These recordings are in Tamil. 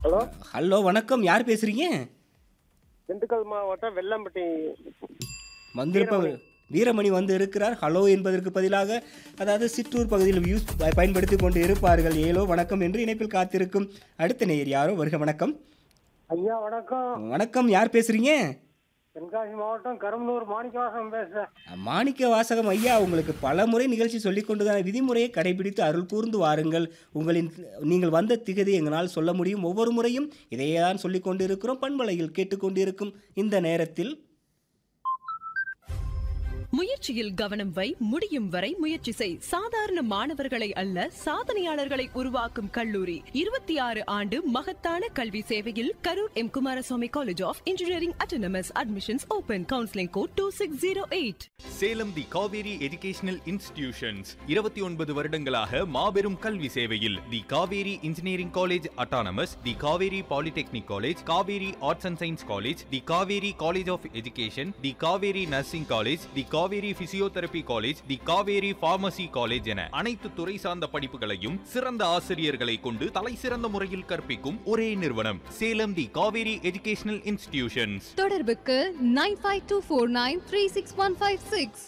ஹலோ ஹலோ வணக்கம் யார் பேசுறீங்க திண்டுக்கல் மாவட்டம் வெள்ளம்பட்டி வந்திருப்பவர் வீரமணி வந்து இருக்கிறார் ஹலோ என்பதற்கு பதிலாக அதாவது சிற்றூர் பகுதியில் யூஸ் பயன்படுத்தி கொண்டு இருப்பார்கள் ஏலோ வணக்கம் என்று இணைப்பில் காத்திருக்கும் அடுத்த நேயர் யாரோ வருக வணக்கம் ஐயா வணக்கம் வணக்கம் யார் பேசுறீங்க தென்காசி மாவட்டம் கரும்பலூர் மாணிக்கவாசம் பேசுறேன் மாணிக்க வாசகம் ஐயா உங்களுக்கு பல முறை நிகழ்ச்சி சொல்லிக் கொண்டுதான் விதிமுறையை கடைபிடித்து அருள் கூர்ந்து வாருங்கள் உங்களின் நீங்கள் வந்த திகதி எங்களால் சொல்ல முடியும் ஒவ்வொரு முறையும் இதையே தான் சொல்லிக் கொண்டிருக்கிறோம் பண்பலையில் கேட்டுக்கொண்டிருக்கும் இந்த நேரத்தில் முயற்சியில் கவனம் வை முடியும் வரை முயற்சி செய் சாதாரண மாணவர்களை அல்ல சாதனையாளர்களை உருவாக்கும் கல்லூரி இருபத்தி ஆறு ஆண்டு மகத்தான கல்வி சேவையில் Karur M Kumaraswamy college of engineering autonomous admissions open counselling code two six zero eight Salem the Kaveri educational institutions இருபத்தி ஒன்பது வருடங்களாக மாபெரும் கல்வி சேவையில் the Kaveri engineering college autonomous the Kaveri polytechnic college Kaveri arts and science college the Kaveri college of education the Kaveri nursing college the Kaveri physiotherapy college the Kaveri pharmacy college என அனைத்து துறை சார்ந்த படிப்புகளையும் சிறந்த ஆசிரியர்களை கொண்டு தலை சிறந்த முறையில் கற்பிக்கும் ஒரே நிறுவனம் Salem the Kaveri educational institutions தொடர்புக்கு nine five two four nine three six one five six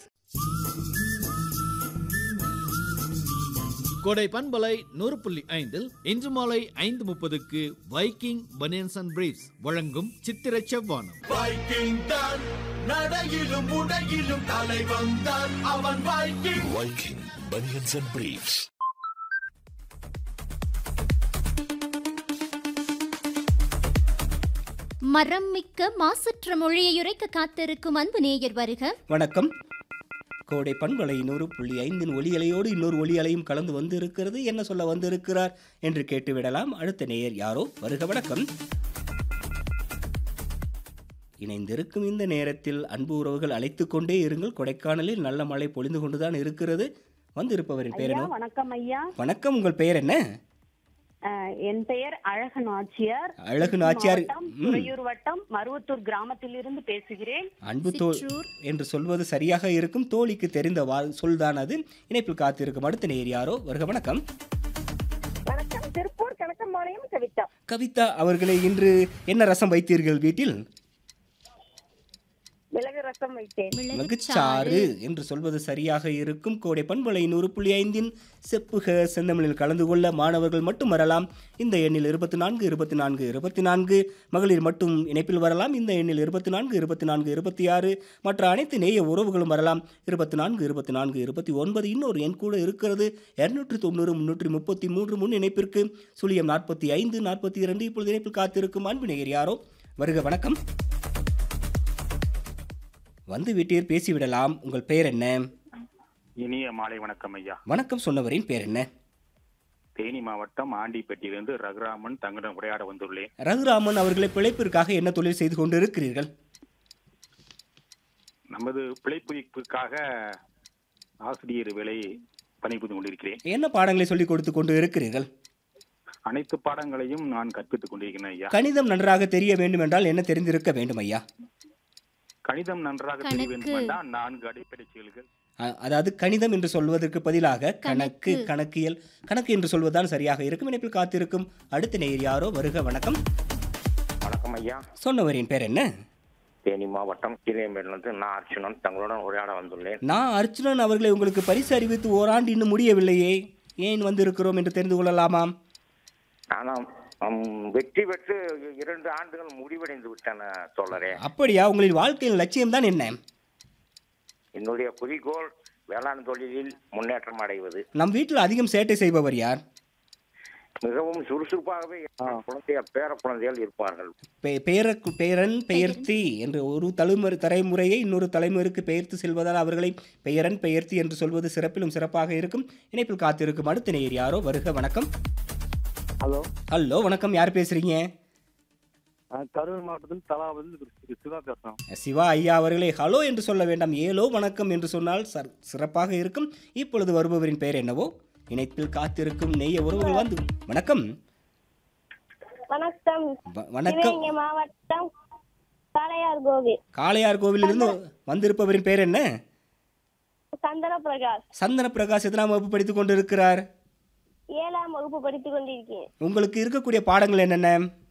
Kodai பண்பலை நூறு புள்ளி ஐந்தில் இன்று மாலை ஐந்து முப்பதுக்கு வைக்கிங் பனியன்ஸ் அண்ட் பிரீஃப்ஸ் வழங்கும் சித்திர செவ்வானம் வைக்கிங் தான் நடையிலும் உடையிலும் தலை வந்தான் அவன் Viking Viking banians and briefs மரம் மிக்க மாசற்ற மொழியை உரைக்க காத்திருக்கும் அன்பு நேயர் வருக வணக்கம் கோடை பண்பலை நூறு புள்ளி ஐந்தின் ஒலியலையோடு இன்னொரு ஒலியலையும் கலந்து வந்து இருக்கிறது என்ன சொல்ல வந்திருக்கிறார் என்று கேட்டுவிடலாம் அடுத்த நேயர் யாரோ வருக வணக்கம் இணைந்திருக்கும் இந்த நேரத்தில் அன்பு உறவுகள் அழைத்து கொண்டே இருங்கள் கொடைக்கானலில் நல்ல மழை பொழிந்து கொண்டுதான் இருக்கிறது வந்திருப்பவரின் பேர் ஐயா என்ன வணக்கம் ஐயா வணக்கம் உங்கள் பெயர் என்ன அஹ், என் பெயர் அழகு நாச்சியார் அழகு நாச்சியார் மாவட்டம், ம். துறையூர் வட்டம் மருவத்தூர் கிராமத்திலிருந்து பேசுகிறேன் அன்பு தோ என்று சொல்வது சரியாக இருக்கும் தோழிக்கு தெரிந்த வா சொல்தான் அது இணைப்பில் காத்திருக்கும் அடுத்த நேயர் யாரோ வருக வணக்கம் வணக்கம் திருப்பூர் கணக்கம்பாளையம் கவிதா கவிதா அவர்களை இன்று என்ன ரசம் வைத்தீர்கள் வீட்டில் மிளகு ரசம் வைத்தேன் மிளகுச்சாறு என்று சொல்வது சரியாக இருக்கும் கோடை பண்பலை நூறு புள்ளி ஐந்தின் செப்புக செந்தமிழில் கலந்து கொள்ள மாணவர்கள் மட்டும் வரலாம் இந்த எண்ணில் இருபத்தி நான்கு இருபத்தி நான்கு இருபத்தி நான்கு மகளிர் மட்டும் இணைப்பில் வரலாம் இந்த எண்ணில் இருபத்தி நான்கு இருபத்தி நான்கு இருபத்தி ஆறு மற்ற அனைத்து நேய உறவுகளும் வரலாம் இருபத்தி நான்கு இருபத்தி நான்கு இருபத்தி ஒன்பது இன்னொரு எண் கூட இருக்கிறது இருநூற்றி தொண்ணூறு முன்னூற்றி முப்பத்தி மூன்று முன் இணைப்பிற்கு சுழியம் நாற்பத்தி ஐந்து நாற்பத்தி இரண்டு இப்பொழுது இணைப்பில் காத்திருக்கும் அன்பு நேயர் யாரோ வருக வணக்கம் வந்து விட்டீர் பேசிவிடலாம் உங்கள் பெயர் என்ன இனிய மாலை வணக்கம் ஐயா வணக்கம் சொன்னவரின் பேர் என்ன தேனி மாவட்டம் ஆண்டிப்பட்டியிலிருந்து ரகுராமன் தங்களிடம் உரையாட வந்துள்ளேன் ரகுராமன் அவர்களை பிழைப்பிற்காக என்ன தொழில் செய்து கொண்டு இருக்கிறீர்கள் நமது பிழைப்புக்காக ஆசிரியர் வேலை பணிபுரிந்து கொண்டிருக்கிறேன் என்ன பாடங்களை சொல்லிக் கொடுத்து கொண்டு இருக்கிறீர்கள் அனைத்து பாடங்களையும் நான் கற்பித்துக் கொண்டிருக்கிறேன் ஐயா கணிதம் நன்றாக தெரிய வேண்டும் என்றால் என்ன தெரிந்திருக்க வேண்டும் ஐயா கணிதம் நன்றாக தெரிய வேண்டும் என்றால் நான்கு அடிப்படை செயல்கள் அ- அதாவது கணிதம் என்று சொல்வதற்கு பதிலாக கணக்கு கணக்கியல் கணக்கு என்று சொல்வதுதான் சரியாக இருக்கும் இணைப்பில் காத்திருக்கும் அடுத்த நேயர் யாரோ வருக வணக்கம் வணக்கம் ஐயா சொன்னவரின் பேர் என்ன தேனி மாவட்டம் கீழேம்பேட்டிலிருந்து நான் அர்ச்சுனன் தங்களுடன் உரையாட வந்துள்ளேன் நான் அர்ச்சுனன் அவர்களை உங்களுக்கு பரிசு அறிவித்து ஓராண்டு இன்னும் முடியவில்லையே ஏன் வந்திருக்கிறோம் என்று தெரிந்து கொள்ளலாமாம் ஆனால் ம், வெற்றி பெற்று இரண்டு ஆண்டுகள் முடிவடைந்து விட்டன தோழரே அப்படியா உங்களின் வாழ்க்கையின் லட்சியம் தான் என்ன என்னுடைய குறிக்கோள் வேளாண் தொழிலில் முன்னேற்றம் அடைவது நம் வீட்டில் அதிகம் சேட்டை செய்பவர் யார் மிகவும் சுறுசுறுப்பாகவே குழந்தைய பேர குழந்தைகள் இருப்பார்கள் பெ- பெயர பெயரன் பெயர்த்தி என்று ஒரு தலைமுறை தலைமுறையை இன்னொரு தலைமுறைக்கு பெயர்த்து செல்வதால் அவர்களை பெயரன் பெயர்த்தி என்று சொல்வது சிறப்பிலும் சிறப்பாக இருக்கும் இணைப்பில் காத்திருக்கும் அடுத்த நேயர் யாரோ வருக வணக்கம் ஹலோ ஹலோ வணக்கம் யார் பேசுறீங்க கரூர் மாவட்டத்தில் தலாவது சிவா பேசுறோம் சிவா ஐயா அவர்களே ஹலோ என்று சொல்ல வேண்டாம் ஏலோ வணக்கம் என்று சொன்னால் சர்- சிறப்பாக இருக்கும் இப்பொழுது வருபவரின் பெயர் என்னவோ இணைப்பில் காத்திருக்கும் நெய்ய உறவுகள் வந்து வணக்கம் வணக்கம் வ- வணக்கம் மாவட்டம் காளையார் கோவில் காளையார் கோவிலிருந்து வந்திருப்பவரின் பெயர் என்ன சந்தன பிரகாஷ் சந்தன பிரகாஷ் எத்தனாம் வகுப்பு படித்துக் கொண்டிருக்கிறார் ஏழாம் வகுப்பு படித்துக் கொண்டிருக்கேன் உங்களுக்கு இருக்கக்கூடிய பாடங்கள் என்னென்ன